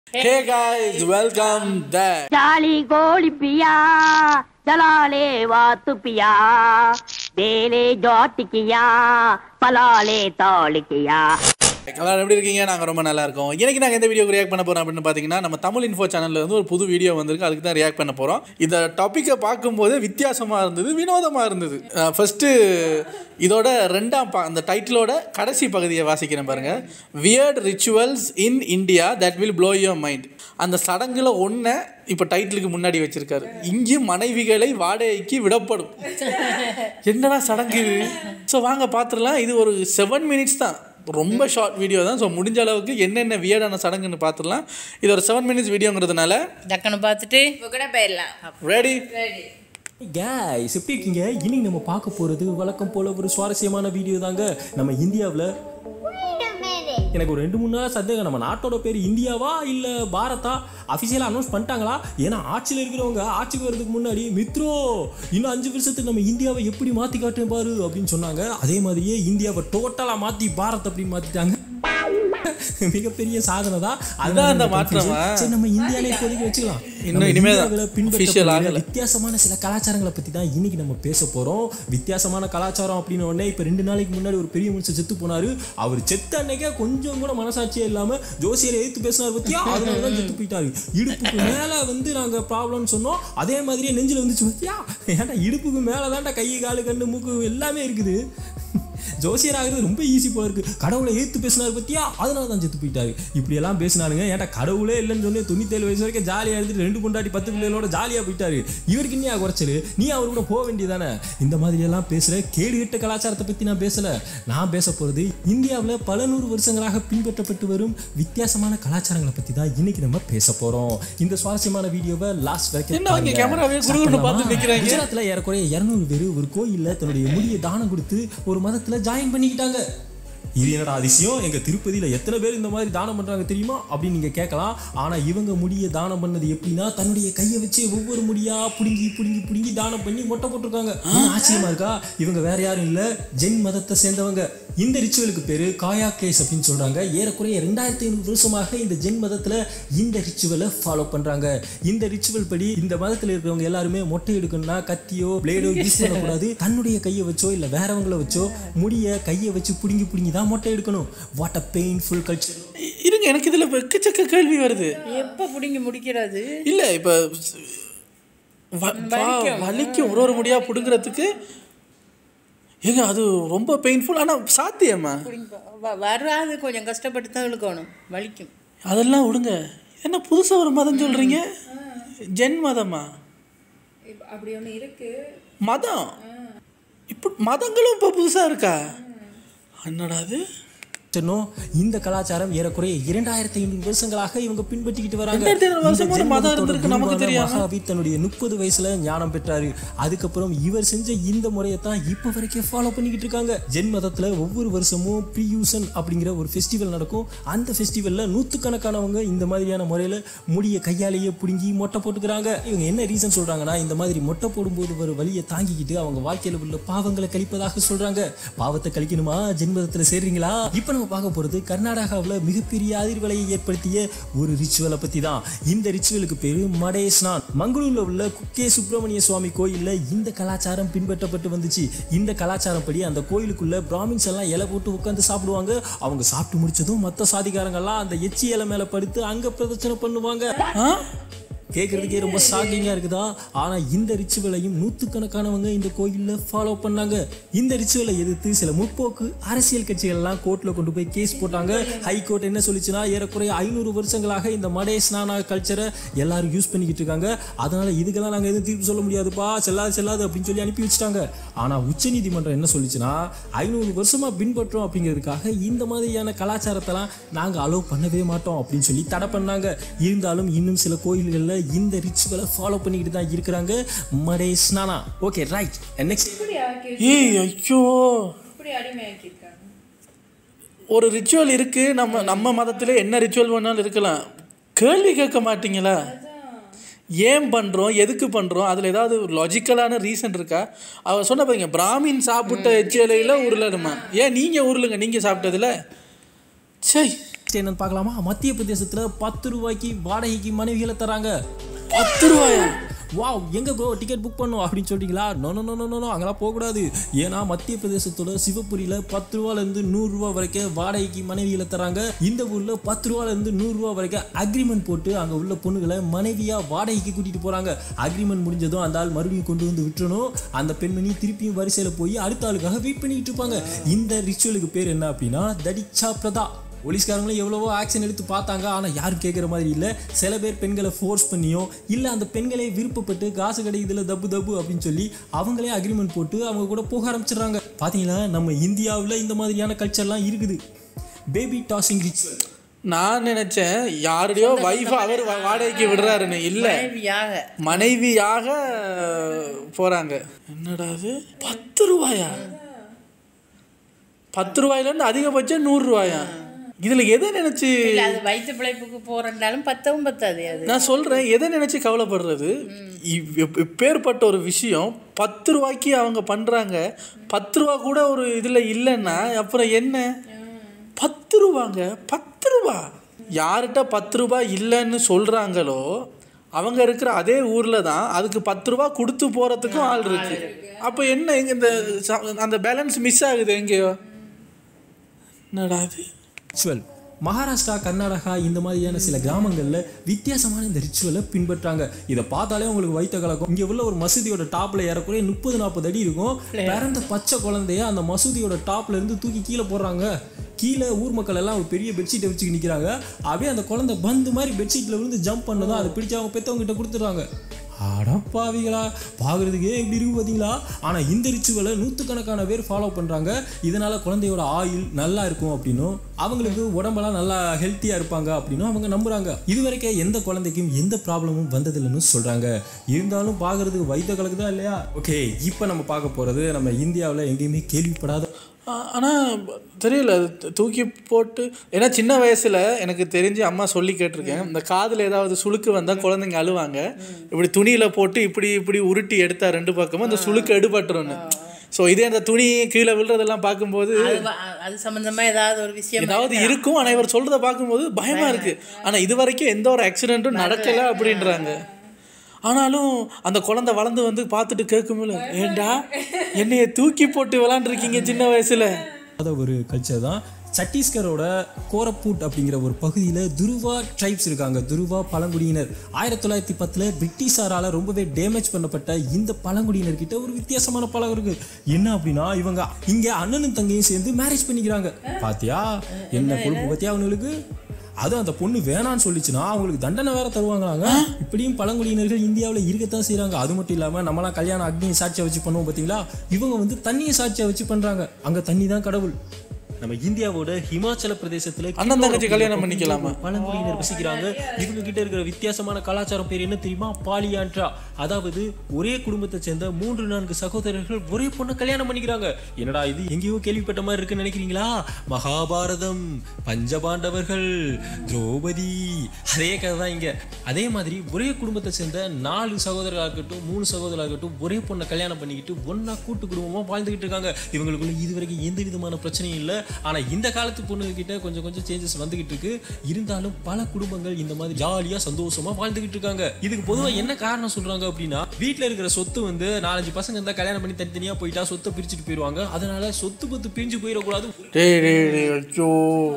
Hey guys, welcome back. ಜಾಲಿ ಗೋಳಿ ಪಿಯಾ ಜಲಾಲೆ ವಾತು ಪಿಯಾ ಬೇಲೆ ஜாட்டிக்கியா பலாலே தாளிக்கியா எல்லாரும் எப்படி இருக்கீங்க நாங்கள் ரொம்ப நல்லா இருக்கோம் இன்னைக்கு நாங்கள் எந்த வீடியோக்கு ரியாக்ட் பண்ண போகிறோம் அப்படின்னு பார்த்தீங்கன்னா நம்ம தமிழ் இன்ஃபோ சேனலில் வந்து ஒரு புது வீடியோ வந்திருக்கு அதுக்கு தான் ரியாக்ட் பண்ண போகிறோம் இந்த டாப்பிக்கை பார்க்கும்போது வித்தியாசமாக இருந்தது வினோதமாக இருந்தது ஃபஸ்ட்டு இதோட ரெண்டாம் பா அந்த டைட்டிலோட கடைசி பகுதியை வாசிக்கிறேன் பாருங்க weird rituals in India that will blow your mind அந்த சடங்குல ஒன்றை இப்போ டைட்டிலுக்கு முன்னாடி வச்சிருக்காரு இங்கு மனைவிகளை வாடகைக்கு விடப்படும் என்னடா சடங்கு இது ஸோ வாங்க பார்த்துடலாம் இது ஒரு செவன் மினிட்ஸ் தான் ரொம்ப ஷார்ட் வீடியோ தான் ஸோ முடிஞ்ச அளவுக்கு என்னென்ன வியர்டான சடங்குன்னு பார்த்துடலாம் இது ஒரு செவன் மினிட்ஸ் வீடியோங்கிறதுனால டக்குன்னு பார்த்துட்டு இப்போ கூட போயிடலாம் ரெடி கேஸ் எப்படி இருக்கீங்க இன்னைக்கு நம்ம பார்க்க போகிறது வழக்கம் போல ஒரு சுவாரஸ்யமான வீடியோ தாங்க நம்ம இந்தியாவில் எனக்கு ஒரு ரெண்டு மூணு நாள் சந்தேகம் நம்ம நாட்டோட பேர் இந்தியாவா இல்லை பாரதா அஃபிஷியலாக அனௌன்ஸ் பண்ணிட்டாங்களா ஏன்னா ஆட்சியில் இருக்கிறவங்க ஆட்சிக்கு வரதுக்கு முன்னாடி மித்ரோ இன்னும் அஞ்சு வருஷத்துக்கு நம்ம இந்தியாவை எப்படி மாற்றி காட்டுறேன் பாரு அப்படின்னு சொன்னாங்க அதே மாதிரியே இந்தியாவை டோட்டலாக மாற்றி பாரத் அப்படின்னு மாற்றிட்டாங்க மிகப்பெரிய சாதனை தான் அதான் அந்த நம்ம மாற்றமா? சரி நம்ம இந்தியாவிலே இப்போதைக்கு வச்சுக்கலாம் இன்னும் நம்ம இனிமே தான். இந்தியாவுல Official பின்பற்றப்படுகிற ஆகல. வித்தியாசமான சில கலாச்சாரங்களை பற்றி தான் இன்னைக்கு நம்ம பேச போகிறோம் வித்தியாசமான கலாச்சாரம் அப்படின்னு உடனே இப்போ ரெண்டு நாளைக்கு முன்னாடி ஒரு பெரிய மனுஷன் செத்து போனாரு அவர் செத்த அன்னைக்கே கொஞ்சம் கூட மனசாட்சியே இல்லாமல் ஜோசியரை எதிர்த்து பேசினார் பத்தியா அதனால தான் செத்து போயிட்டாரு இடுப்புக்கு மேலே வந்து நாங்கள் ப்ராப்ளம்னு சொன்னோம் அதே மாதிரியே நெஞ்சில் வந்துச்சு பத்தியா ஏன்டா இடுப்புக்கு மேலே தான்டா கை காலு கண்ணு மூக்கு எல்லாமே இருக்குது ஜோசியர் ஆகிறது ரொம்ப ஈஸி போல இருக்கு கடவுளை ஏத்து பேசினார் பத்தியா அதனால தான் செத்து போயிட்டாரு இப்படி எல்லாம் பேசினாருங்க ஏன்டா கடவுளே இல்லைன்னு சொல்லி தொண்ணூத்தேழு வயசு வரைக்கும் ஜாலியாக இருந்துட்டு ரெண்டு பொண்டாட்டி பத்து பிள்ளைகளோட ஜாலியாக போயிட்டாரு இவருக்கு நீ குறைச்சல் நீ அவர் கூட போக வேண்டியதானே இந்த மாதிரி எல்லாம் பேசுற கேடுகட்ட கலாச்சாரத்தை பத்தி நான் பேசல நான் பேச போறது இந்தியாவில் பல நூறு வருஷங்களாக பின்பற்றப்பட்டு வரும் வித்தியாசமான கலாச்சாரங்களை பத்தி தான் இன்னைக்கு நம்ம பேச போறோம் இந்த சுவாரஸ்யமான வீடியோவை லாஸ்ட் வரைக்கும் என்ன அவங்க பாருங்க. கேமராவே Start குறுகுறுன்னு பார்த்து பண்ணலாமா? நிக்கிறாங்க? குஜராத்தில் ஏறக்குறைய இரநூறு பேர் ஒரு கோயில்ல தன்னுடைய முடியை தானம் கொடுத்து ஒரு மதத்துல ஜாயின் பண்ணிக்கிட்டாங்க இது என்னடா அதிசயம் எங்க திருப்பதியில எத்தனை பேர் இந்த மாதிரி தானம் பண்றாங்க தெரியுமா அப்படின்னு நீங்க கேட்கலாம் ஆனா இவங்க முடிய தானம் பண்ணது எப்படின்னா தன்னுடைய கையை வச்சு ஒவ்வொரு முடியா புடுங்கி புடுங்கி புடுங்கி தானம் பண்ணி மொட்டை போட்டிருக்காங்க என்ன ஆச்சரியமா இருக்கா இவங்க வேற யாரும் இல்ல ஜென் மதத்தை சேர்ந்தவங்க இந்த ரிச்சுவலுக்கு பேரு காயா கேஸ் அப்படின்னு சொல்றாங்க ஏறக்குறைய ரெண்டாயிரத்தி ஐநூறு வருஷமாக இந்த ஜென் மதத்துல இந்த ரிச்சுவலை ஃபாலோ பண்றாங்க இந்த ரிச்சுவல் படி இந்த மதத்துல இருக்கிறவங்க எல்லாருமே மொட்டை எடுக்கணும்னா கத்தியோ பிளேடோ யூஸ் பண்ணக்கூடாது தன்னுடைய கையை வச்சோ இல்ல வேறவங்கள வச்சோ முடிய கையை வச்சு புடுங்கி புடுங்கி தான் மொட்டை எடுக்கணும் வாட் அ பெயின்ஃபுல் கல்ச்சர் இ- இருங்க எனக்கு இதில் எக்கச்சக்க கேள்வி வருது எப்போ பிடிங்கி முடிக்கிறது இல்லை இப்போ வலிக்கும் ஒரு ஒரு முடியாக பிடுங்கிறதுக்கு ஏங்க அது ரொம்ப பெயின்ஃபுல் ஆனால் சாத்தியம்மா பிடிங்கி பா- வ- வராது கொஞ்சம் கஷ்டப்பட்டு தான் இழுக்கணும் வலிக்கும் அதெல்லாம் விடுங்க என்ன புதுசாக ஒரு மதம் சொல்கிறீங்க ஜென் மதமா அப்படி ஒன்று இருக்கு மதம் இப்போ மதங்களும் இப்போ புதுசாக இருக்கா என்னடா அது இந்த கலாச்சாரம் ஏறக்குறைய இரண்டாயிரத்தி ஐநூறு வருஷங்களாக இவங்க பின்பற்றிக்கிட்டு வராங்க 2500 வருஷமா இந்த ஜென் மதம் மதத்தோட இருந்திருக்கு, நமக்கு குருவான தெரியாம. மகாவீர் தன்னுடைய முப்பது வயசுல ஞானம் பெற்றாரு அதுக்கப்புறம் இவர் செஞ்ச இந்த முறையை தான் இப்போ வரைக்கும் ஃபாலோ பண்ணிக்கிட்டு இருக்காங்க ஜென் மதத்துல ஒவ்வொரு வருஷமும் ப்ரீயூசன் அப்படிங்கிற ஒரு ஃபெஸ்டிவல் நடக்கும் அந்த ஃபெஸ்டிவல்ல நூற்றுக்கணக்கானவங்க இந்த மாதிரியான முறையில முடிய கையாலேயே பிடுங்கி மொட்டை போட்டுக்கிறாங்க இவங்க என்ன ரீசன் சொல்றாங்கன்னா இந்த மாதிரி மொட்டை போடும்போது ஒரு வலியை தாங்கிக்கிட்டு அவங்க வாழ்க்கையில உள்ள பாவங்களை கழிப்பதாக சொல்றாங்க பாவத்தை கழிக்கணுமா ஜென்மதத்துல சேர்றீங்களா இப்போ நம்ம பார்க்க போறது கர்நாடகாவில் மிகப்பெரிய அதிர்வலையை ஏற்படுத்திய ஒரு ரிச்சுவலை பத்தி தான் இந்த ரிச்சுவலுக்கு பேரு மடே ஸ்நான் மங்களூர்ல உள்ள குக்கே சுப்பிரமணிய சுவாமி கோயில்ல இந்த கலாச்சாரம் பின்பற்றப்பட்டு வந்துச்சு இந்த கலாச்சாரம் படி அந்த கோயிலுக்குள்ள பிராமின்ஸ் எல்லாம் இலை போட்டு உட்காந்து சாப்பிடுவாங்க அவங்க சாப்பிட்டு முடிச்சதும் மற்ற சாதிகாரங்கள்லாம் அந்த எச்சி இலை மேல படுத்து அங்க பிரதட்சணை பண்ணுவாங்க ஆ கேட்குறதுக்கே ரொம்ப ஷாக்கிங்காக இருக்குதா ஆனால் இந்த ரிச்சுவலையும் நூற்றுக்கணக்கானவங்க இந்த கோயிலில் ஃபாலோ பண்ணாங்க இந்த ரிச்சுவலை எதிர்த்து சில முற்போக்கு அரசியல் கட்சிகள்லாம் கோர்ட்டில் கொண்டு போய் கேஸ் போட்டாங்க ஹை கோர்ட் என்ன சொல்லிச்சுன்னா ஏறக்குறைய ஐநூறு வருஷங்களாக இந்த மடே ஸ்நானா கல்ச்சரை எல்லாரும் யூஸ் பண்ணிக்கிட்டு இருக்காங்க அதனால இதுக்கெல்லாம் நாங்கள் எதுவும் தீர்ப்பு சொல்ல முடியாதுப்பா செல்லாது செல்லாது அப்படின்னு சொல்லி அனுப்பி வச்சுட்டாங்க ஆனால் உச்சநீதிமன்றம் என்ன சொல்லிச்சுன்னா ஐநூறு வருஷமாக பின்பற்றோம் அப்படிங்கிறதுக்காக இந்த மாதிரியான கலாச்சாரத்தெல்லாம் நாங்கள் அலோவ் பண்ணவே மாட்டோம் அப்படின்னு சொல்லி தடை பண்ணாங்க இருந்தாலும் இன்னும் சில கோயில்களில் இந்த ரிச்சுவலை ஃபாலோ பண்ணிக்கிட்டு தான் இருக்கிறாங்க Made Snana okay right next இப்படி ஆக்கி ஏய் ஐயோ இப்படி அடிமையாக்கியிருக்காங்க ஒரு ரிச்சுவல் இருக்குது நம்ம நம்ம மதத்தில் என்ன ரிச்சுவல் வேணாலும் இருக்கலாம் கேள்வி கேட்க மாட்டீங்களா ஏன் பண்ணுறோம் எதுக்கு பண்ணுறோம் அதில் ஏதாவது ஒரு லாஜிக்கலான ரீசன் இருக்கா அவர் சொன்ன பாருங்க பிராமின் சாப்பிட்ட எச்சிலையில் உருளணுமா ஏன் நீங்கள் உருளுங்க நீங்கள் சாப்பிட்டதுல சரி என்னன்னு பார்க்கலாமா மத்திய பிரதேசத்துல பத்து ரூபாய்க்கு வாடகைக்கு மனைவிகளை தராங்க பத்து ரூபாயா வாவ் எங்க ப்ரோ டிக்கெட் புக் பண்ணும் அப்படின்னு சொல்லிட்டீங்களா no no no no no அங்கெல்லாம் போகக்கூடாது ஏன்னா மத்திய பிரதேசத்தோட சிவபுரியில பத்து ரூபாலேருந்து நூறுரூவா வரைக்கும் வாடகைக்கு மனைவிகளை தராங்க இந்த ஊர்ல பத்து ரூபாலேருந்து நூறுரூவா வரைக்கும் அக்ரிமெண்ட் போட்டு அங்க உள்ள பொண்ணுகளை மனைவியா வாடகைக்கு கூட்டிட்டு போறாங்க அக்ரிமெண்ட் முடிஞ்சதும் அந்த ஆள் மறுபடியும் கொண்டு வந்து விட்டுறணும் அந்த பெண்மணி திருப்பியும் வரிசையில போய் அடுத்த ஆளுக்காக வெயிட் பண்ணிட்டு இருப்பாங்க இந்த ரிச்சுவலுக்கு பேர் என்ன அப்படின்னா தடிச்சா பிரதா போலீஸ்காரங்களும் எவ்வளவோ ஆக்ஷன் எடுத்து பார்த்தாங்க ஆனால் யாரும் கேட்குற மாதிரி இல்லை சில பேர் பெண்களை ஃபோர்ஸ் பண்ணியோ இல்லை அந்த பெண்களே விருப்பப்பட்டு காசு கிடைக்குதுல தப்பு தப்பு அப்படின்னு சொல்லி அவங்களே அக்ரிமெண்ட் போட்டு அவங்க கூட போக ஆரம்பிச்சிடுறாங்க பார்த்தீங்களா நம்ம இந்தியாவில் இந்த மாதிரியான கல்ச்சர்லாம் இருக்குது பேபி டாசிங் ரிச்சுவல் நான் நினைச்சேன் யாருடையோ வைஃப் அவர் வா- வாடகைக்கு விடுறாருன்னு இல்ல மனைவியாக மனைவியாக போறாங்க என்னடா அது பத்து ரூபாயா பத்து ரூபாயிலேருந்து அதிகபட்சம் நூறு ரூபாயா இதுல எதை நினைச்சு இல்ல அது வயிற்று பிழைப்புக்கு போறேன்னாலும் பத்தவும் பத்தாது அது நான் சொல்றேன் எதை நினைச்சு கவலைப்படுறது இவ்- இப்- இப்பேற்பட்ட ஒரு விஷயம் பத்து ரூபாய்க்கு அவங்க பண்றாங்க பத்து ரூபா கூட ஒரு இதுல இல்லைன்னா அப்புறம் என்ன பத்து ரூபாங்க பத்து ரூபா யார்கிட்ட பத்து ரூபா இல்லைன்னு சொல்றாங்களோ அவங்க இருக்கிற அதே ஊர்ல தான் அதுக்கு பத்து ரூபா கொடுத்து போறதுக்கும் ஆள் இருக்கு அப்போ என்ன இங்க இந்த ச- அந்த பேலன்ஸ் மிஸ் ஆகுது எங்கேயோ என்னடா அது ரிச்சுவல் மகாராஷ்டிரா கர்நாடகா இந்த மாதிரியான சில கிராமங்களில் வித்தியாசமான இந்த ரிச்சுவலை பின்பற்றாங்க இதை பார்த்தாலே உங்களுக்கு வைத்த கலக்கும் இங்கே உள்ள ஒரு மசூதியோட டாப்ல ஏறக்குறைய முப்பது நாற்பது அடி இருக்கும் பிறந்த பச்சை குழந்தைய அந்த மசூதியோட டாப்ல இருந்து தூக்கி கீழே போடுறாங்க கீழே ஊர் மக்கள் எல்லாம் ஒரு பெரிய பெட்ஷீட்டை வச்சுக்க நிற்கிறாங்க அப்படியே அந்த குழந்தை பந்து மாதிரி பெட்ஷீட்டில் விழுந்து ஜம்ப் பண்ணதும் அதை பிடிச்சி அவங்க பெற்றவங்க கிட்ட கொடுத்துட்றாங்க அடப்பாவிகளா பார்க்குறதுக்கே எப்படி இருக்கு பார்த்தீங்களா ஆனால் இந்த ரிச்சுவலை நூற்றுக்கணக்கான பேர் ஃபாலோ பண்ணுறாங்க இதனால் குழந்தையோட ஆயுள் நல்லா இருக்கும் அப்படின்னும் அவங்களுக்கு உடம்பெல்லாம் நல்லா ஹெல்த்தியாக இருப்பாங்க அப்படின்னும் அவங்க நம்புகிறாங்க இது வரைக்கும் எந்த குழந்தைக்கும் எந்த ப்ராப்ளமும் வந்ததில்லைன்னு சொல்கிறாங்க இருந்தாலும் பார்க்குறதுக்கு வைத்த கலக்கு தான் இல்லையா ஓகே இப்போ நம்ம பார்க்க போகிறது நம்ம இந்தியாவில் எங்கேயுமே கேள்விப்படாத ஆ- ஆனா தெரியல அது து- தூக்கி போட்டு ஏன்னா சின்ன வயசுல எனக்கு தெரிஞ்சு அம்மா சொல்லி கேட்டிருக்கேன் இந்த காதுல ஏதாவது சுளுக்கு வந்தா குழந்தைங்க அழுவாங்க இப்படி துணியில போட்டு இப்படி இப்படி உருட்டி எடுத்தா ரெண்டு பக்கமும் அந்த சுளுக்கு எடுபட்டுரும்னு ஸோ இதே அந்த துணி கீழே விழுறதெல்லாம் பார்க்கும்போது அது வ- அது சம்பந்தமா ஏதாவது ஒரு விஷயம் ஏதாவது இருக்கும் ஆனா இவர் சொல்றத பார்க்கும்போது பயமா இருக்கு ஆனா இது வரைக்கும் எந்த ஒரு ஆக்சிடென்ட்டும் நடக்கல அப்படின்றாங்க ஆனாலும் அந்த குழந்தை வளர்ந்து வந்து பார்த்துட்டு கேட்கும்போது ஏண்டா என்னைய தூக்கி போட்டு விளாண்டுருக்கீங்க சின்ன வயசுல அத ஒரு கல்ச்சர் தான் சத்தீஸ்கரோட கோரப்பூட் அப்படிங்கிற ஒரு பகுதியில் துருவா ட்ரைப்ஸ் இருக்காங்க துருவா பழங்குடியினர் ஆயிரத்தி தொள்ளாயிரத்தி பத்தில் பிரிட்டிஷாரால் ரொம்பவே டேமேஜ் பண்ணப்பட்ட இந்த பழங்குடியினர்கிட்ட ஒரு வித்தியாசமான பழம் இருக்கு என்ன அப்படின்னா இவங்க இங்கே அண்ணனும் தங்கையும் சேர்ந்து மேரேஜ் பண்ணிக்கிறாங்க பாத்தியா என்ன கொழுப்பு பத்தியா அவங்களுக்கு அது அந்த பொண்ணு வேணான்னு சொல்லிச்சுன்னா அவங்களுக்கு தண்டனை வேற தருவாங்களாங்க இப்படியும் பழங்குடியினர்கள் இந்தியாவில் இருக்கத்தான் செய்றாங்க அது மட்டும் இல்லாமல் நம்மளாம் கல்யாணம் அக்னியை சாட்சியை வச்சு பண்ணுவோம் பார்த்தீங்களா இவங்க வந்து தண்ணியை சாட்சியை வச்சு பண்றாங்க அங்க தண்ணி தான் கடவுள் நம்ம இந்தியாவோட ஹிமாச்சல பிரதேசத்துல அண்ணன் தங்கச்சி கல்யாணம் பண்ணிக்கலாமா? பழங்குடியினர் வசிக்கிறாங்க இவங்க கிட்ட இருக்கிற வித்தியாசமான கலாச்சாரம் பேர் என்ன தெரியுமா பாலியான்ட்ரா அதாவது ஒரே குடும்பத்தை சேர்ந்த மூன்று நான்கு சகோதரர்கள் ஒரே பொண்ணை கல்யாணம் பண்ணிக்கிறாங்க என்னடா இது எங்கேயோ கேள்விப்பட்ட மாதிரி இருக்குன்னு நினைக்கிறீங்களா மகாபாரதம் பஞ்சபாண்டவர்கள் திரௌபதி அதே கதை தான் இங்க அதே மாதிரி ஒரே குடும்பத்தை சேர்ந்த நாலு சகோதரர்களாக இருக்கட்டும் மூணு சகோதரர்களாக இருக்கட்டும் ஒரே பொண்ணை கல்யாணம் பண்ணிக்கிட்டு ஒண்ணா கூட்டு குடும்பமா வாழ்ந்துகிட்டு இருக்காங்க இவங்களுக்குள்ள இது வரைக்கும் எந்த விதமான பிரச்சனையும் இல்லை ஆனா இந்த காலத்து பொண்ணுங்க கிட்ட கொஞ்சம் கொஞ்சம் சேஞ்சஸ் வந்துகிட்டு இருக்கு இருந்தாலும் பல குடும்பங்கள் இந்த மாதிரி ஜாலியா சந்தோஷமா வாழ்ந்துகிட்டு இருக்காங்க இதுக்கு பொதுவா என்ன காரணம் சொல்றாங்க அப்படின்னா வீட்ல இருக்கிற சொத்து வந்து நாலஞ்சு பசங்க இருந்தா கல்யாணம் பண்ணி தனித்தனியா போயிட்டா சொத்தை பிரிச்சுட்டு போயிடுவாங்க அதனால சொத்து பத்து பிரிஞ்சு போயிடக்கூடாது டேய் டேய் டேய் ஐயோ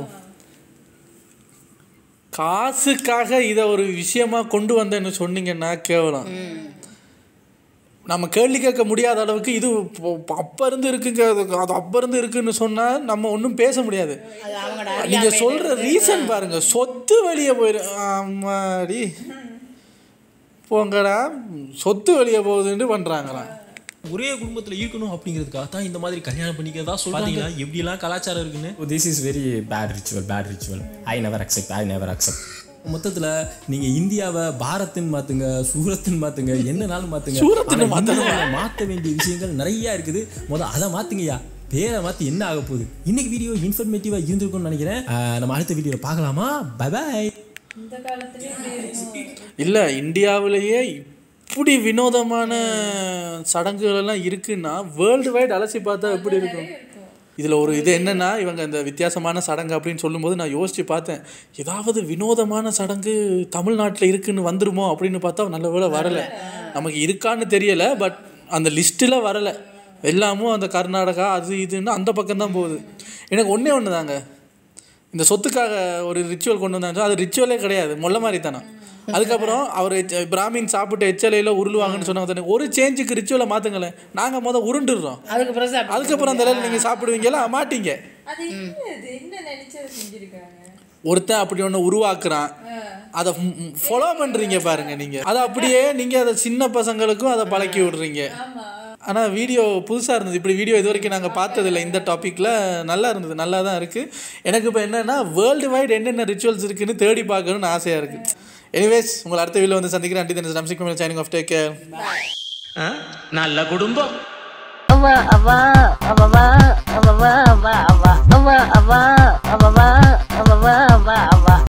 காசுக்காக இதை ஒரு விஷயமா கொண்டு வந்தேன்னு சொன்னீங்கன்னா கேவலம் நம்ம கேள்வி கேட்க முடியாத அளவுக்கு இது இப்போ- இப்போ அப்ப இருந்து இருக்குங்க அது அது அப்ப இருந்து இருக்குன்னு சொன்னா நம்ம ஒன்றும் பேச முடியாது அது அவங்களோட நீங்க சொல்ற ரீசன் பாருங்க சொத்து வெளியே போயிரு ஆமாடி போங்கடா சொத்து வெளியே போகுதுன்னு பண்றாங்களாம் ஒரே குடும்பத்துல இருக்கணும் அப்படிங்கிறதுக்காக தான் இந்த மாதிரி கல்யாணம் பண்ணிக்கிறதா சொல்றாங்களா எப்படி எல்லாம் கலாச்சாரம் இருக்குன்னு this is very bad ritual bad ritual I never accept I never accept மொத்தத்துல நீங்க இந்தியாவை பாரத்னு மாத்துங்க சூரத்னு மாத்துங்க என்னனாலும் மாத்துங்க சூரத்னு ஆனா இந்தியாவை மாத்த வேண்டிய விஷயங்கள் நிறைய இருக்குது முத அதை மாத்துங்கய்யா பேரை மாத்தி என்ன ஆக போகுது இன்னைக்கு வீடியோ இன்ஃபர்மேட்டிவா இருந்திருக்கும்னு நினைக்கிறேன் ஆஹ் நம்ம அடுத்த வீடியோல பார்க்கலாமா பை பாய் இந்த காலத்துலயே இப்படி இருக்கும் இல்லை இந்தியாவிலேயே இப்படி வினோதமான சடங்குகள் எல்லாம் இருக்குன்னா வேர்ல்டு வைட் அலசி பார்த்தா எப்படி இருக்கும் இதில் ஒரு இது என்னென்னா இவங்க இந்த வித்தியாசமான சடங்கு அப்படின்னு சொல்லும்போது நான் யோசித்து பார்த்தேன் ஏதாவது வினோதமான சடங்கு தமிழ்நாட்டில் இருக்குன்னு வந்துருமோ அப்படின்னு பார்த்தா நல்ல வேளை வரலை நமக்கு இருக்கான்னு தெரியலை பட் அந்த லிஸ்ட்டில் வரலை எல்லாமும் அந்த கர்நாடகா அது இதுன்னு அந்த பக்கம் தான் போகுது எனக்கு ஒன்றே ஒன்று தாங்க இந்த சொத்துக்காக ஒரு ரிச்சுவல் கொண்டு வந்தாங்க அது ரிச்சுவலே கிடையாது மொல்ல மாதிரி தானே அதுக்கப்புறம் அவர் எச்ச- பிராமின் சாப்பிட்டு எச்சலையில் உருளுவாங்கன்னு சொன்னாங்க தானே ஒரு சேஞ்சுக்கு ரிச்சுவலை மாற்றுங்களேன் நாங்கள் மொதல் உருண்டுடுறோம் அதுக்கப்புறம் சாப்பிடு. அதுக்கப்புறம் அந்த இலையில நீங்கள் சாப்பிடுவீங்களா மாட்டீங்க அது என்ன இது என்ன நினைச்சது செஞ்சிருக்காங்க ஒருத்தன் அப்படி ஒன்று உருவாக்குறான் அதை ஃபாலோ பண்ணுறீங்க பாருங்க நீங்கள் அதை அப்படியே நீங்கள் அதை சின்ன பசங்களுக்கும் அதை பழக்கி விடுறீங்க ஆனால் வீடியோ புதுசாக இருந்தது இப்படி வீடியோ இது வரைக்கும் நாங்கள் பார்த்ததில்ல இந்த டாப்பிக்கில் நல்லா இருந்தது நல்லா தான் இருக்குது எனக்கு இப்போ என்னென்னா வேர்ல்டு வைட் என்னென்ன ரிச்சுவல்ஸ் இருக்குன்னு தேடி பார்க்கணும்னு ஆசையாக இருக்குது எனிவேஸ் உங்களை அடுத்த வீடியோ வந்து சந்திக்கிறேன் அண்டி தன் நம்சிக் சைனிங் ஆஃப் டேக் கேர் நல்ல குடும்பம் அவ அவ அவ அவ அவ அவ அவ அவ அவ அவ அவ அவ அவ அவ அவ